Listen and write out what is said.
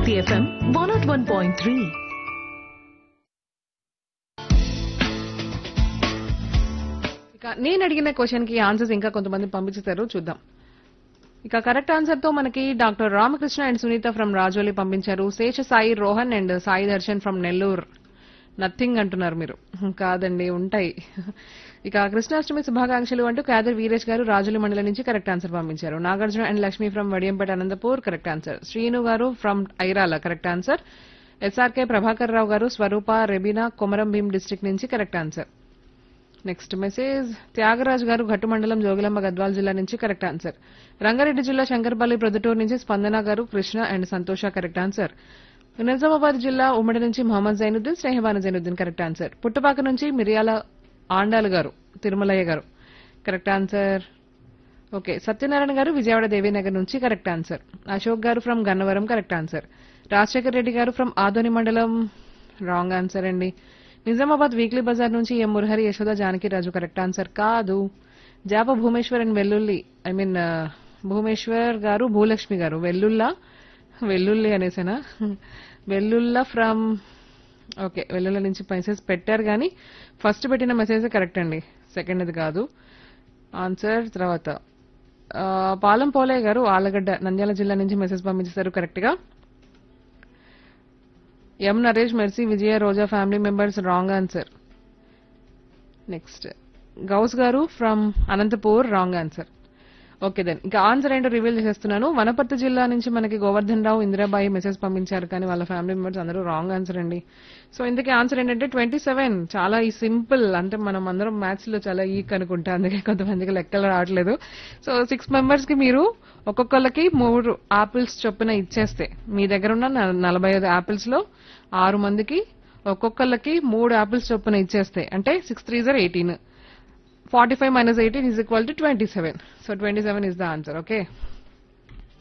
శక్తి FM one nought one point three ఇక నేను అడిగిన క్వశ్చన్ కి ఆన్సర్స్ ఇంకా కొంతమంది పంపించారు చూద్దాం ఇక కరెక్ట్ ఆన్సర్ తో మనకి doctor Ramakrishna and Sunitha from Rajoli పంపించారు Sesha Sai Rohan and Sai Darshan from Nellore nothing అంటున్నారు మీరు కాదండి ఉంటాయి ఇక కృష్ణాష్టమి శుభాకాంక్షలు అంటూ కాదర్ వీరేష్ గారు రాజుల మండలం నుంచి కరెక్ట్ ఆన్సర్ పంపించారు Nagarjuna and Lakshmi from Vadiyampeta Anantapur correct answer Srinu garu from Airala correct answer SRK Prabhakar Rao garu Swarupa Rebina Komaram Bheem district నుంచి correct answer next message Tyagaraj garu Ghattu మండలం జోగులాంబ గద్వాల్ జిల్లా నుంచి కరెక్ట్ ఆన్సర్ రంగారెడ్డి జిల్లా శంకర్పల్లి ప్రొద్దుటూరు నుంచి Spandana garu Krishna and Santosha correct answer Nizamabad జిల్లా ఉమ్మడి నుంచి మొహమ్మద్ జైనుద్దీన్ స్నేహబాన జైనుద్దీన్ కరెక్ట్ ఆన్సర్ పుట్టపాక నుంచి మిరియాల ఆండాల్ గారు తిరుమలయ్య గారు కరెక్ట్ ఆన్సర్ ఓకే సత్యనారాయణ గారు విజయవాడ దేవీనగర్ నుంచి correct answer Ashok garu from Gannavaram correct answer Rajasekhar Reddy garu from Adoni మండలం రాంగ్ ఆన్సర్ అండి నిజామాబాద్ వీక్లీ బజార్ నుంచి M Murahari Yashoda Janaki Raju correct answer కాదు జాప భూమేశ్వర్ అండ్ వెల్లుల్లి ఐ మీన్ భూమేశ్వర్ గారు భూలక్ష్మి గారు వెల్లుల్లా వెల్లుల్లి అనేసేనా వెల్లుల్లా ఫ్రమ్ ఓకే వెల్లుల్లి నుంచి మెసేజ్ పెట్టారు కానీ ఫస్ట్ పెట్టిన మెసేజ్ కరెక్ట్ అండి సెకండ్ అది కాదు ఆన్సర్ తర్వాత ఆ, పాలం పోలయ్య గారు ఆలగడ్డ నంద్యాల జిల్లా నుంచి మెసేజ్ పంపించేశారు కరెక్ట్ గా M Naresh Mercy Vijaya Roja family members wrong answer next Gous garu from Anantapur wrong answer okay then ఇంకా ఆన్సర్ ఏంటో రివీల్ చేసేస్తున్నాను వనపర్తి జిల్లా నుంచి మనకి గోవర్ధన్ రావు ఇందిరాబాయి మెసేజ్ పంపించారు కానీ వాళ్ళ ఫ్యామిలీ మెంబర్స్ అందరూ రాంగ్ ఆన్సర్ అండి సో ఇందుకే ఆన్సర్ ఏంటంటే ట్వంటీ సెవెన్ చాలా ఈ సింపుల్ అంటే మనం అందరం మ్యాథ్స్ లో చాలా ఈక్ అనుకుంటా అందుకే కొంతమందికి లెక్కలు రావట్లేదు సో సిక్స్ మెంబర్స్ కి మీరు ఒక్కొక్కళ్ళకి మూడు ఆపిల్స్ చొప్పున ఇచ్చేస్తే మీ దగ్గర ఉన్న న- నలభై ఐదు ఆపిల్స్ లో ఆరు మందికి ఒక్కొక్కళ్ళకి మూడు ఆపిల్స్ చొప్పున ఇచ్చేస్తే అంటే సిక్స్ త్రీ జర్ eighteen forty five minus eighteen is equal to twenty seven so twenty seven is the answer okay